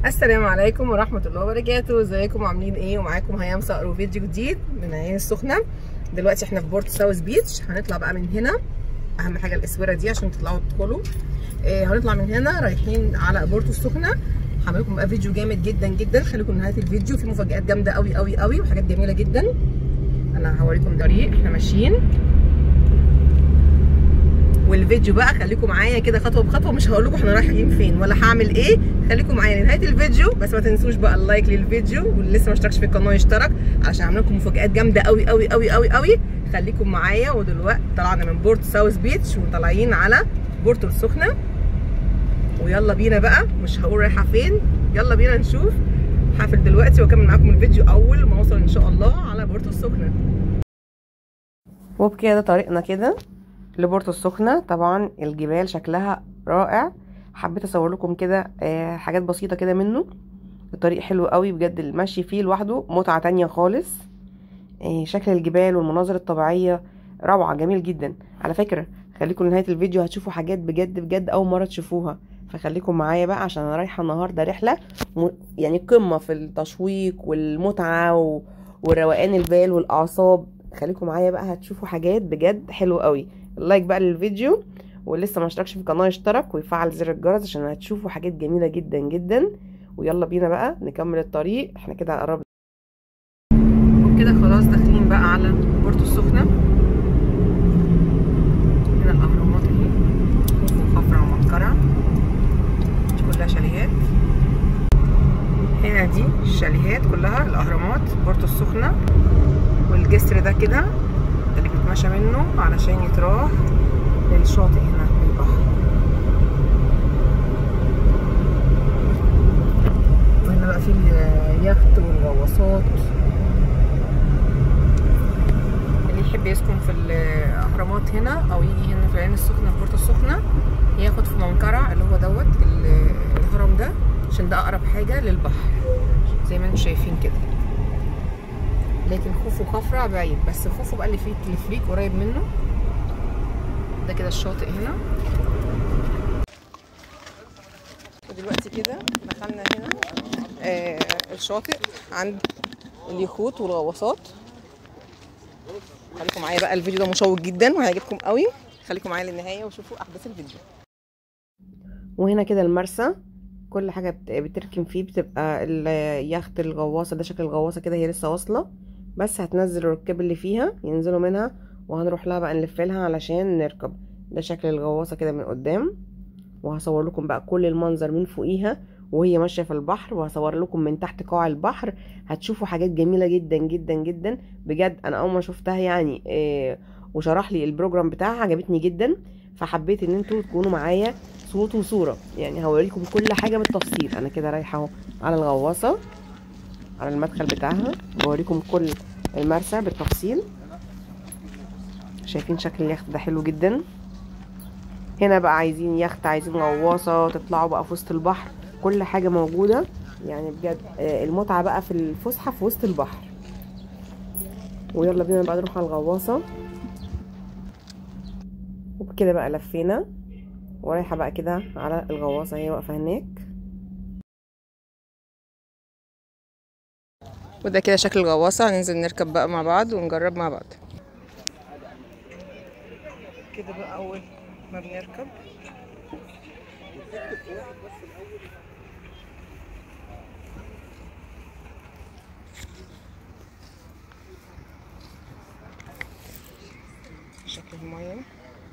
السلام عليكم ورحمة الله وبركاته ازيكم عاملين ايه ومعاكم هيام صقر وفيديو جديد من عين السخنة دلوقتي احنا في بورت ساوث بيتش هنطلع بقى من هنا اهم حاجة الاسورة دي عشان تطلعوا تدخلوا اه هنطلع من هنا رايحين على بورتو السخنة هعمل لكم بقى فيديو جامد جدا جدا خليكم لنهاية الفيديو في مفاجآت جامدة قوي قوي قوي وحاجات جميلة جدا انا هوريكم طريق احنا ماشيين والفيديو بقى خليكم معايا كده خطوه بخطوه مش هقول لكم احنا رايحين فين ولا هعمل ايه خليكم معايا لنهايه الفيديو بس ما تنسوش بقى اللايك للفيديو واللي لسه ما اشتركش في القناه يشترك عشان اعمل لكم مفاجآت جامده قوي قوي قوي قوي قوي خليكم معايا ودلوقتي طلعنا من بورت ساوث بيتش وطالعين على بورتو السخنه ويلا بينا بقى مش هقول رايحه فين يلا بينا نشوف هقفل دلوقتي واكمل معاكم الفيديو اول ما اوصل ان شاء الله على بورتو السخنه وبكده طريقنا كده لبورتو السخنة طبعا الجبال شكلها رائع حبيت اصور لكم كده آه حاجات بسيطة كده منه الطريق حلو قوي بجد المشي فيه لوحده متعة تانية خالص آه شكل الجبال والمناظر الطبيعية روعة جميل جدا على فكرة خليكم لنهاية الفيديو هتشوفوا حاجات بجد بجد اول مرة تشوفوها فخليكم معايا بقى عشان انا رايحة النهاردة رحلة م... يعني قمة في التشويق والمتعة و... وروقان البال والاعصاب خليكم معايا بقى هتشوفوا حاجات بجد حلوة قوي اللايك بقى للفيديو واللي ما اشتركش في القناه يشترك ويفعل زر الجرس عشان هتشوفوا حاجات جميله جدا جدا ويلا بينا بقى نكمل الطريق احنا كده قربنا وبكده خلاص داخلين بقى على بورتو السخنه هنا الاهرامات اهي وخفرع ومنقرع دي كلها شاليهات هنا دي الشاليهات كلها الاهرامات بورتو السخنه والجسر ده كده اللي بيتمشى منه علشان يتراح للشاطئ هنا للبحر وهنا بقى في اليخت والغواصات اللي يحب يسكن في الاهرامات هنا او يجي هنا في العين السخنه في بورتو السخنه ياخد في منقرع اللي هو دوت الهرم ده عشان ده اقرب حاجه للبحر زي ما انتم شايفين كده لكن خوفو خفرع بعيد بس خوفو بقى اللي فيه التلفريك قريب منه ده كده الشاطئ هنا ودلوقتي كده دخلنا هنا آه الشاطئ عند اليخوت والغواصات خليكم معايا بقى الفيديو ده مشوق جدا وهيعجبكم قوي خليكم معايا للنهايه وشوفوا احداث الفيديو وهنا كده المرسى كل حاجه بتركن فيه بتبقى اليخت الغواصه ده شكل الغواصه كده هي لسه واصله بس هتنزل الركاب اللي فيها ينزلوا منها وهنروح لها بقى نلف لها علشان نركب ده شكل الغواصه كده من قدام وهصور لكم بقى كل المنظر من فوقيها وهي ماشيه في البحر وهصور لكم من تحت قاع البحر هتشوفوا حاجات جميله جدا جدا جدا بجد انا اول ما شفتها يعني إيه وشرح لي البروجرام بتاعها عجبتني جدا فحبيت ان انتوا تكونوا معايا صوت وصوره يعني هوريكم كل حاجه بالتفصيل انا كده رايحه اهو على الغواصه على المدخل بتاعها بوريكم كل المرسى بالتفصيل شايفين شكل اليخت ده حلو جدا هنا بقى عايزين يخت عايزين غواصة تطلعوا بقى في وسط البحر كل حاجة موجودة يعني بجد المتعة بقى في الفسحة في وسط البحر ويلا بينا بقى نروح على الغواصة وبكده بقى لفينا ورايحة بقى كده على الغواصة هي واقفة هناك وده كده شكل الغواصة هننزل نركب بقى مع بعض ونجرب مع بعض كده بقى أول ما بنركب شكل المية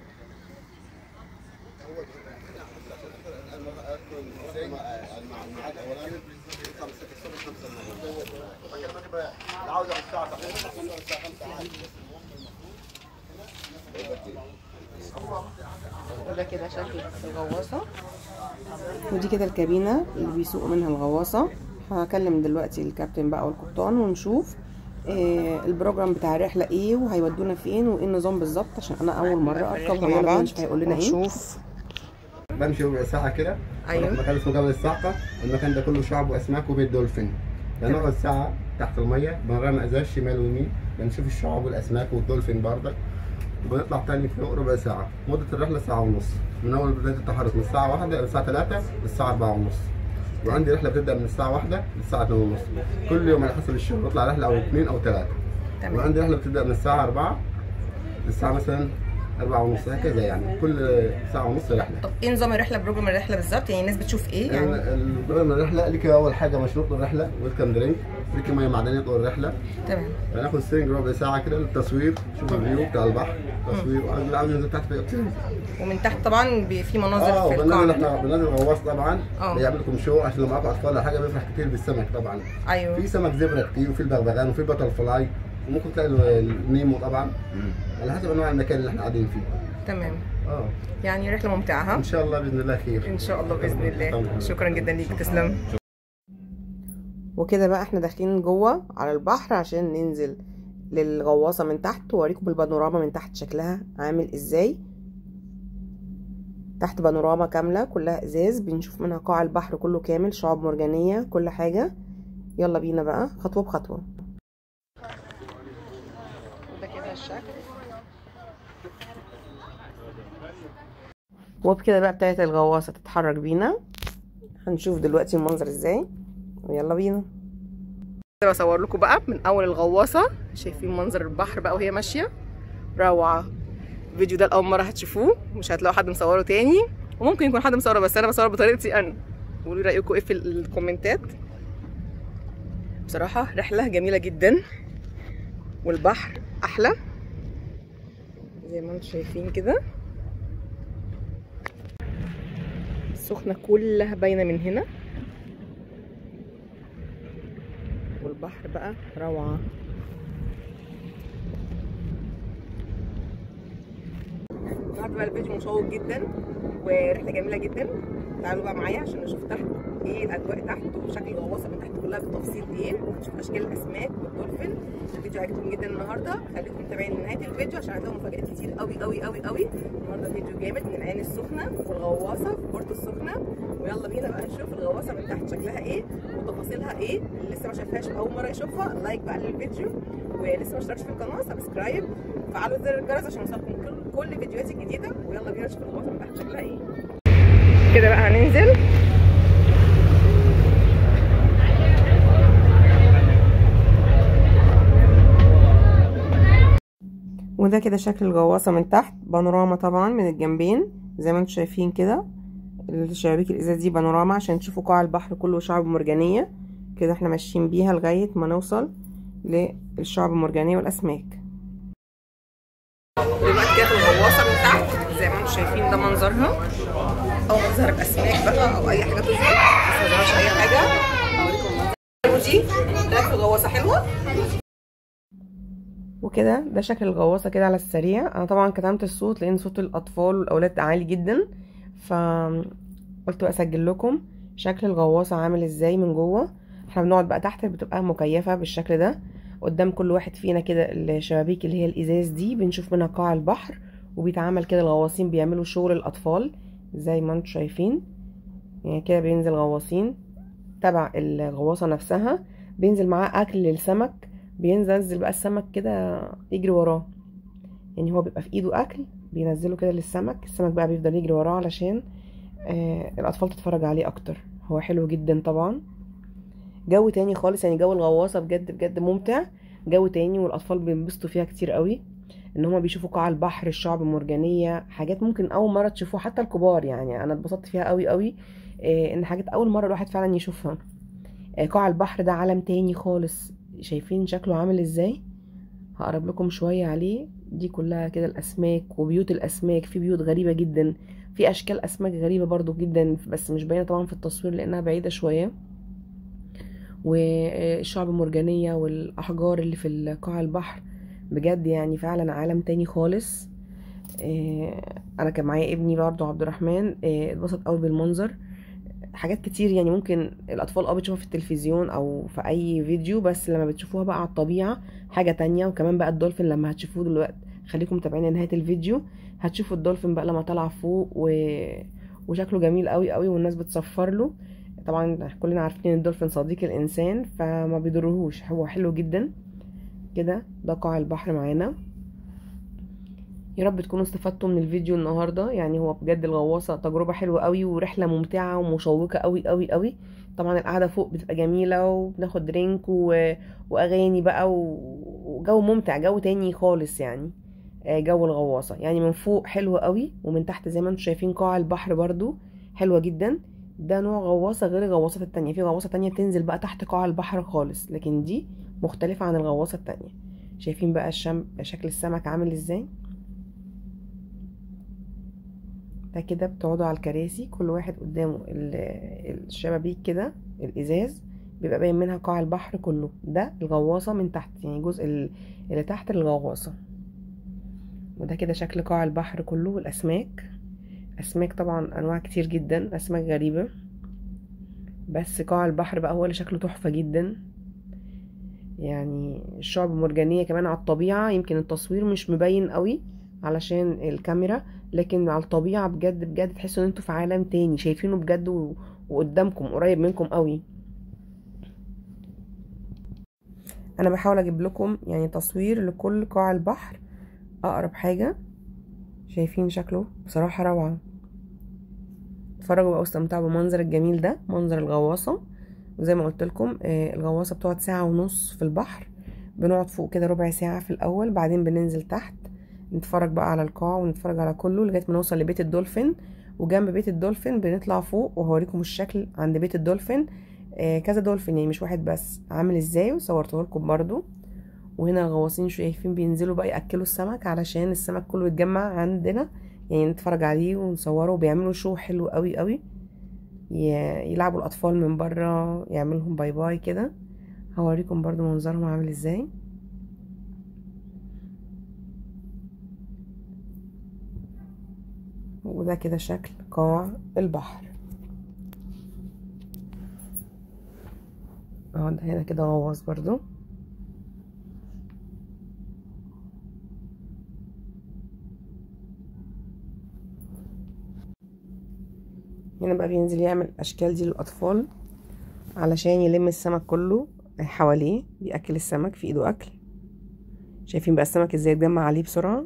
وده كده شكل الغواصة ودي كده الكابينة اللي بيسوقوا منها الغواصة هكلم دلوقتي الكابتن بقى والقبطان ونشوف آه البروجرام بتاع الرحلة ايه وهيودونا فين وايه النظام بالظبط عشان انا اول مرة اركب مع بعض هيقول لنا ايه نشوف بمشي ربع ساعة كده ايوه مكان اسمه جبل الصعقة المكان ده كله شعب واسماك وبيت دولفين بنقعد ساعة تحت المية بنرمي ازاز شمال ويمين بنشوف الشعاب والاسماك والدولفين بردك وبنطلع تاني فوق ربع ساعة مدة الرحلة ساعة ونص من أول بداية التحرك من الساعة واحدة للساعة تلاتة للساعة أربعة ونص وعندي رحله بتبدا من الساعه 1 للساعه 2 ونص كل يوم على حسب الشغل بطلع رحله او اثنين او ثلاثه تمام وعندي رحله بتبدا من الساعه 4 للساعه مثلا 4 ونص هكذا يعني كل ساعه ونص رحله طب ايه نظام الرحله بروجرام الرحله بالظبط يعني الناس بتشوف ايه يعني يعني البرنامج الرحله لك اول حاجه مشروط الرحله ويلكم درينك لك ميه معدنيه طول الرحله تمام هناخد سترينج ربع ساعه كده للتصوير شوف الفيو بتاع البحر تصوير واللي عاوز ينزل تحت في بتنزل ومن تحت طبعا بي- في مناظر اه في وبنزل القاعده احنا بننزل غواص طبعا اه. بيعمل لكم شو عشان لو معاكم اطفال ولا حاجه بيفرح كتير بالسمك طبعا ايوه في سمك زبره كتير وفي البغبغان وفي بطل فلاي وممكن تلاقي ال- النيمو طبعا على حسب انواع المكان اللي احنا قاعدين فيه تمام اه يعني رحله ممتعه ها ان شاء الله باذن الله خير ان شاء الله باذن الله شكرا جدا ليك تسلم وكده بقى احنا داخلين جوه على البحر عشان ننزل للغواصه من تحت واوريكم البانوراما من تحت شكلها عامل ازاي تحت بانوراما كامله كلها ازاز بنشوف منها قاع البحر كله كامل شعاب مرجانيه كل حاجه يلا بينا بقى خطوه بخطوه وده كده الشكل وبكده بقى ابتدت الغواصه تتحرك بينا هنشوف دلوقتي المنظر ازاي ويلا بينا بصور لكم بقى من اول الغواصه شايفين منظر البحر بقى وهي ماشيه روعه الفيديو ده لاول مره هتشوفوه مش هتلاقوا حد مصوره تاني وممكن يكون حد مصوره بس انا بصور بطريقتي انا قولوا لي رايكم ايه في الكومنتات بصراحه رحله جميله جدا والبحر احلى زي ما انتم شايفين كده السخنه كلها باينه من هنا والبحر بقى روعه النهارده بقى الفيديو مشوق جدا ورحله جميله جدا تعالوا بقى معايا عشان نشوف تحت ايه الاجواء تحت وشكل الغواصه من تحت كلها بالتفصيل ايه ونشوف اشكال الاسماك والدولفين الفيديو عجبكم جدا النهارده خليكم متابعين لنهايه الفيديو عشان هتلاقوا مفاجآت كتير قوي قوي قوي قوي النهارده فيديو جامد من العين السخنه والغواصه في بورتو السخنه ويلا بينا بقى نشوف الغواصه من تحت شكلها ايه وتفاصيلها ايه اللي لسه ما شافهاش اول مره يشوفها لايك بقى للفيديو ولسه ما اشتركش في القناه سبسكرايب وفعلوا زر الجرس عشان يوصلكم كل كل فيديوهاتي الجديده ويلا بينا نشوف الغواصه من تحت شكلها ايه كده بقى هننزل وده كده شكل الغواصة من تحت بانوراما طبعا من الجنبين زي ما انتم شايفين كده الشبابيك الازاز دي بانوراما عشان تشوفوا قاع البحر كله شعب مرجانية كده احنا ماشيين بيها لغاية ما نوصل للشعب المرجانية والاسماك دلوقتي كده في الغواصة من تحت زي ما انتم شايفين ده منظرها اول ما تظهر الاسماك بقى او اي حاجة تظهر بس ما ظهرش اي حاجة اوريكم المنظر دي ده في الغواصة حلوة وكده ده شكل الغواصة كده على السريع انا طبعا كتمت الصوت لان صوت الاطفال والاولاد عالي جدا ف قلت بقى اسجل لكم شكل الغواصة عامل ازاي من جوه احنا بنقعد بقى تحت بتبقى مكيفة بالشكل ده قدام كل واحد فينا كده الشبابيك اللي هي الازاز دي بنشوف منها قاع البحر وبيتعمل كده الغواصين بيعملوا شغل الاطفال زي ما انتم شايفين يعني كده بينزل غواصين تبع الغواصة نفسها بينزل معاه اكل للسمك بينزل بقى السمك كده يجري وراه يعني هو بيبقى في ايده اكل بينزله كده للسمك السمك بقى بيفضل يجري وراه علشان آه الاطفال تتفرج عليه اكتر هو حلو جدا طبعا جو تاني خالص يعني جو الغواصة بجد بجد ممتع جو تاني والاطفال بينبسطوا فيها كتير قوي ان هما بيشوفوا قاع البحر الشعب المرجانية حاجات ممكن اول مرة تشوفوها حتى الكبار يعني انا اتبسطت فيها قوي قوي آه ان حاجات اول مرة الواحد فعلا يشوفها آه قاع البحر ده عالم تاني خالص شايفين شكله عامل ازاي هقرب لكم شوية عليه دي كلها كده الاسماك وبيوت الاسماك في بيوت غريبة جدا في اشكال اسماك غريبة برضو جدا بس مش باينة طبعا في التصوير لانها بعيدة شوية والشعب المرجانية والاحجار اللي في قاع البحر بجد يعني فعلا عالم تاني خالص انا كان معايا ابني برضو عبد الرحمن اتبسط قوي بالمنظر حاجات كتير يعني ممكن الاطفال اه بتشوفها في التلفزيون او في اي فيديو بس لما بتشوفوها بقى على الطبيعه حاجه تانية وكمان بقى الدولفين لما هتشوفوه دلوقتي خليكم متابعين لنهايه الفيديو هتشوفوا الدولفين بقى لما طلع فوق و... وشكله جميل قوي قوي والناس بتصفر له طبعا كلنا عارفين ان الدولفين صديق الانسان فما بيضرهوش هو حلو جدا كده ده قاع البحر معانا يا رب تكونوا استفدتوا من الفيديو النهارده يعني هو بجد الغواصه تجربه حلوه قوي ورحله ممتعه ومشوقه قوي قوي قوي طبعا القعده فوق بتبقى جميله وبناخد درينك و... واغاني بقى و... وجو ممتع جو تاني خالص يعني آه، جو الغواصه يعني من فوق حلو قوي ومن تحت زي ما انتم شايفين قاع البحر برضو حلوه جدا ده نوع غواصه غير الغواصات التانية في غواصه تانية بتنزل بقى تحت قاع البحر خالص لكن دي مختلفه عن الغواصه التانية شايفين بقى الشم... شكل السمك عامل ازاي ده كده بتقعدوا على الكراسي كل واحد قدامه ال- الشبابيك كده الازاز بيبقى باين منها قاع البحر كله ده الغواصه من تحت يعني الجزء ال- اللي تحت الغواصه وده كده شكل قاع البحر كله والاسماك اسماك طبعا انواع كتير جدا اسماك غريبه بس قاع البحر بقى هو اللي شكله تحفه جدا يعني الشعب المرجانيه كمان على الطبيعه يمكن التصوير مش مبين قوي علشان الكاميرا لكن على الطبيعه بجد بجد تحسوا ان انتوا في عالم تاني شايفينه بجد و... وقدامكم قريب منكم قوي انا بحاول اجيب لكم يعني تصوير لكل قاع البحر اقرب حاجه شايفين شكله بصراحه روعه اتفرجوا بقى واستمتعوا بالمنظر الجميل ده منظر الغواصه وزي ما قلت لكم الغواصه بتقعد ساعه ونص في البحر بنقعد فوق كده ربع ساعه في الاول بعدين بننزل تحت نتفرج بقى على القاع ونتفرج على كله لغايه ما نوصل لبيت الدولفين وجنب بيت الدولفين بنطلع فوق وهوريكم الشكل عند بيت الدولفين آه كذا دولفين يعني مش واحد بس عامل ازاي وصورته لكم برضو وهنا الغواصين شايفين بينزلوا بقى ياكلوا السمك علشان السمك كله يتجمع عندنا يعني نتفرج عليه ونصوره وبيعملوا شو حلو قوي قوي يلعبوا الاطفال من بره يعملهم باي باي كده هوريكم برضو منظرهم عامل ازاي وده كده شكل قاع البحر اهو ده هنا كده غواص برضو هنا بقى بينزل يعمل الاشكال دي للاطفال علشان يلم السمك كله حواليه بياكل السمك في ايده اكل شايفين بقى السمك ازاي يتجمع عليه بسرعه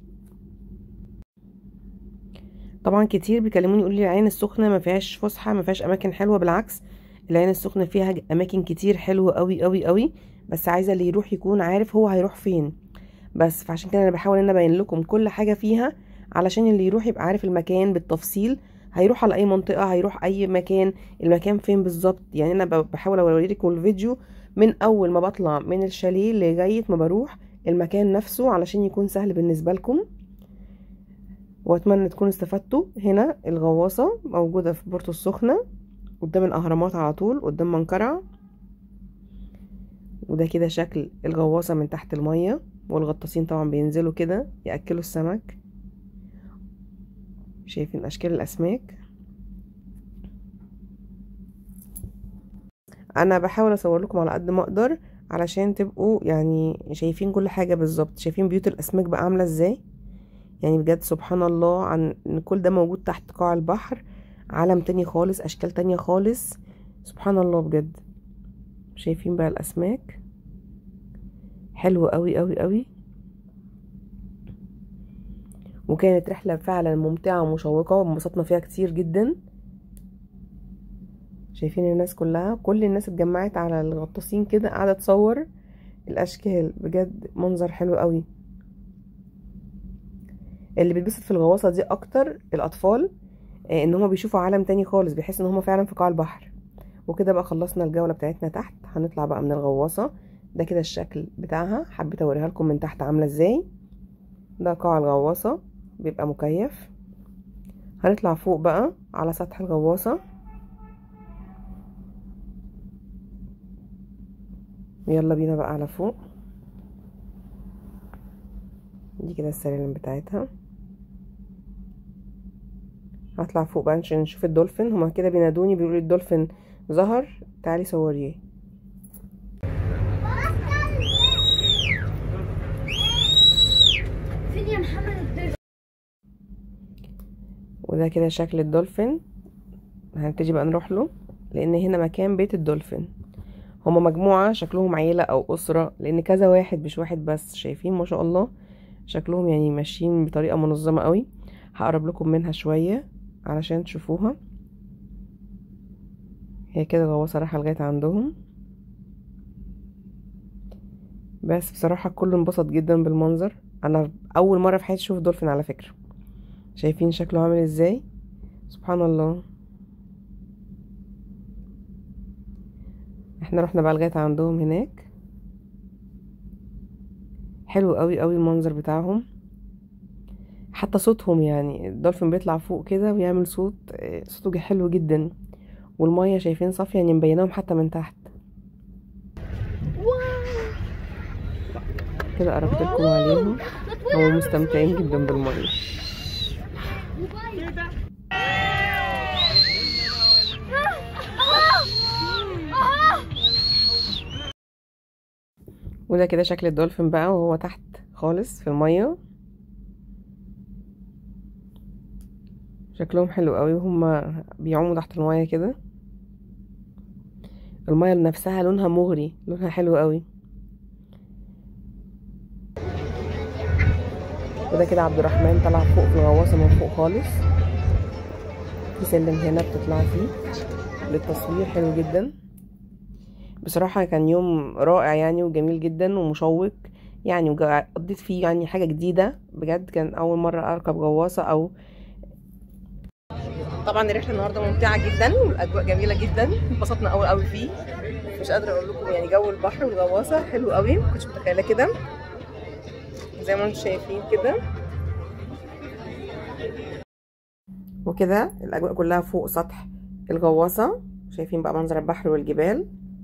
طبعا كتير بيكلموني يقولوا لي العين السخنه ما فيهاش فسحه ما فيهاش اماكن حلوه بالعكس العين السخنه فيها اماكن كتير حلوه قوي قوي قوي بس عايزه اللي يروح يكون عارف هو هيروح فين بس فعشان كده انا بحاول ان ابين لكم كل حاجه فيها علشان اللي يروح يبقى عارف المكان بالتفصيل هيروح على اي منطقه هيروح اي مكان المكان فين بالظبط يعني انا بحاول اوريكم الفيديو من اول ما بطلع من الشاليه لغايه ما بروح المكان نفسه علشان يكون سهل بالنسبه لكم واتمنى تكونوا استفدتوا هنا الغواصه موجوده في بورتو السخنه قدام الاهرامات على طول قدام منقرع وده كده شكل الغواصه من تحت الميه والغطاسين طبعا بينزلوا كده ياكلوا السمك شايفين اشكال الاسماك انا بحاول اصور لكم على قد ما اقدر علشان تبقوا يعني شايفين كل حاجه بالظبط شايفين بيوت الاسماك بقى عامله ازاي يعني بجد سبحان الله عن ان كل ده موجود تحت قاع البحر عالم تاني خالص اشكال تانية خالص سبحان الله بجد شايفين بقى الاسماك حلوة قوي قوي قوي وكانت رحلة فعلا ممتعة ومشوقة وانبسطنا فيها كتير جدا شايفين الناس كلها كل الناس اتجمعت على الغطاسين كده قاعدة تصور الاشكال بجد منظر حلو قوي اللي بيتبسط في الغواصة دي اكتر الاطفال ان هما بيشوفوا عالم تاني خالص بيحس ان هما فعلا في قاع البحر وكده بقى خلصنا الجولة بتاعتنا تحت هنطلع بقى من الغواصة ده كده الشكل بتاعها حبيت اوريها لكم من تحت عاملة ازاي ده قاع الغواصة بيبقى مكيف هنطلع فوق بقى على سطح الغواصة يلا بينا بقى على فوق دي كده السلالم بتاعتها هطلع فوق بقى عشان نشوف الدولفين هما كده بينادوني بيقولوا الدولفين ظهر تعالي صوريه فين يا محمد الدولفين وده كده شكل الدولفين هنبتدي بقى نروح له لان هنا مكان بيت الدولفين هما مجموعة شكلهم عيلة او اسرة لان كذا واحد مش واحد بس شايفين ما شاء الله شكلهم يعني ماشيين بطريقة منظمة قوي هقرب لكم منها شوية علشان تشوفوها هي كده غواصة رايحة لغاية عندهم بس بصراحة الكل انبسط جدا بالمنظر انا اول مرة في حياتي اشوف دولفين على فكرة شايفين شكله عامل ازاي سبحان الله احنا رحنا بقى لغاية عندهم هناك حلو قوي قوي المنظر بتاعهم حتى صوتهم يعني الدولفين بيطلع فوق كده ويعمل صوت صوته حلو جدا والمية شايفين صافية يعني مبيناهم حتى من تحت كده قربت لكم عليهم هم مستمتعين جدا بالمية وده كده شكل الدولفين بقى وهو تحت خالص في المية شكلهم حلو قوي وهم بيعوموا تحت المية كده المية نفسها لونها مغري لونها حلو قوي وده كده عبد الرحمن طلع فوق في الغواصة من فوق خالص في سلم هنا بتطلع فيه للتصوير حلو جدا بصراحة كان يوم رائع يعني وجميل جدا ومشوق يعني قضيت فيه يعني حاجة جديدة بجد كان أول مرة أركب غواصة أو طبعا الرحلة النهاردة ممتعة جدا والأجواء جميلة جدا انبسطنا أوي أوي فيه مش قادرة أقول لكم يعني جو البحر والغواصة حلو أوي مكنتش متخيلة كده زي ما انتم شايفين كده وكده الأجواء كلها فوق سطح الغواصة شايفين بقى منظر البحر والجبال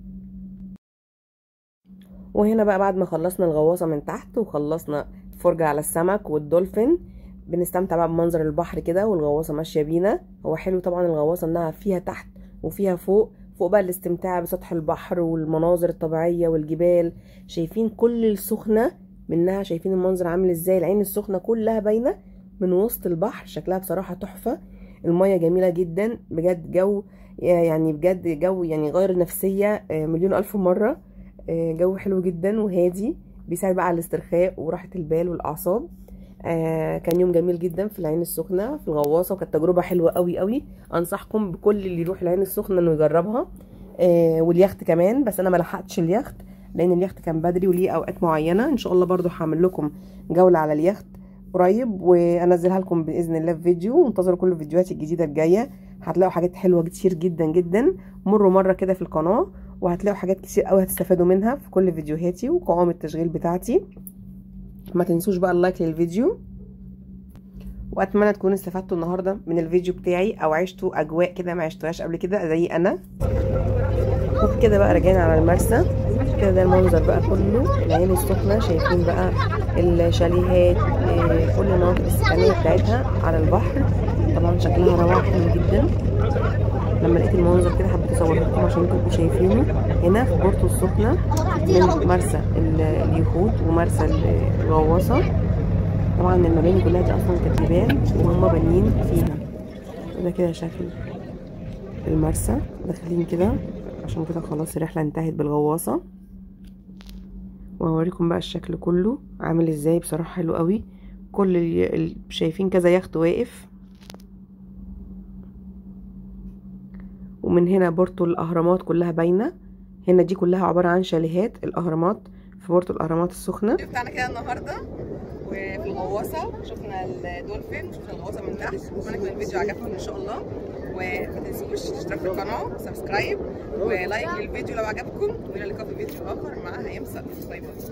وهنا بقى بعد ما خلصنا الغواصة من تحت وخلصنا فرجة على السمك والدولفين بنستمتع بقى بمنظر البحر كده والغواصة ماشية بينا هو حلو طبعا الغواصة انها فيها تحت وفيها فوق فوق بقى الاستمتاع بسطح البحر والمناظر الطبيعية والجبال شايفين كل السخنة منها شايفين المنظر عامل ازاي العين السخنة كلها باينة من وسط البحر شكلها بصراحة تحفة المية جميلة جدا بجد جو يعني بجد جو يعني غير نفسية مليون ألف مرة جو حلو جدا وهادي بيساعد بقى على الاسترخاء وراحة البال والأعصاب آه كان يوم جميل جدا في العين السخنة في الغواصة وكانت تجربة حلوة قوي قوي أنصحكم بكل اللي يروح العين السخنة إنه يجربها آه واليخت كمان بس أنا ما لحقتش اليخت لأن اليخت كان بدري وليه أوقات معينة إن شاء الله برضو هعمل لكم جولة على اليخت قريب وانزلها لكم باذن الله في فيديو وانتظروا كل الفيديوهات الجديده الجايه هتلاقوا حاجات حلوه كتير جدا جدا مروا مره كده في القناه وهتلاقوا حاجات كتير قوي هتستفادوا منها في كل فيديوهاتي وقوائم التشغيل بتاعتي ما تنسوش بقى اللايك للفيديو واتمنى تكونوا استفدتوا النهارده من الفيديو بتاعي او عشتوا اجواء كده ما عشتوهاش قبل كده زي انا وبكده بقى رجعنا على المرسى كده ده المنظر بقى كله العين السخنة شايفين بقى الشاليهات كل المناطق السكنية بتاعتها على البحر طبعا شكلها روعة حلو جدا لما لقيت المنظر كده حبيت اصوره لكم عشان تبقوا شايفينه هنا في بورتو السخنة من مرسى اليخوت ومرسى الغواصة طبعا المباني كلها دي اصلا كانت جبال وهم بانيين فيها وده كده شكل المرسى داخلين كده عشان كده خلاص الرحلة انتهت بالغواصة وهوريكم بقى الشكل كله عامل ازاي بصراحة حلو قوي كل اللي شايفين كذا يخت واقف ومن هنا بورتو الاهرامات كلها باينة هنا دي كلها عبارة عن شاليهات الاهرامات في بورتو الاهرامات السخنة بتاعنا كده النهاردة وفي الغواصة شفنا الدولفين وشفنا الغواصة من تحت اتمنى يكون الفيديو عجبكم ان شاء الله وما تنسوش تشتركوا في القناة سبسكرايب ولايك للفيديو لو عجبكم والى اللقاء في فيديو اخر مع هيام سلف باي باي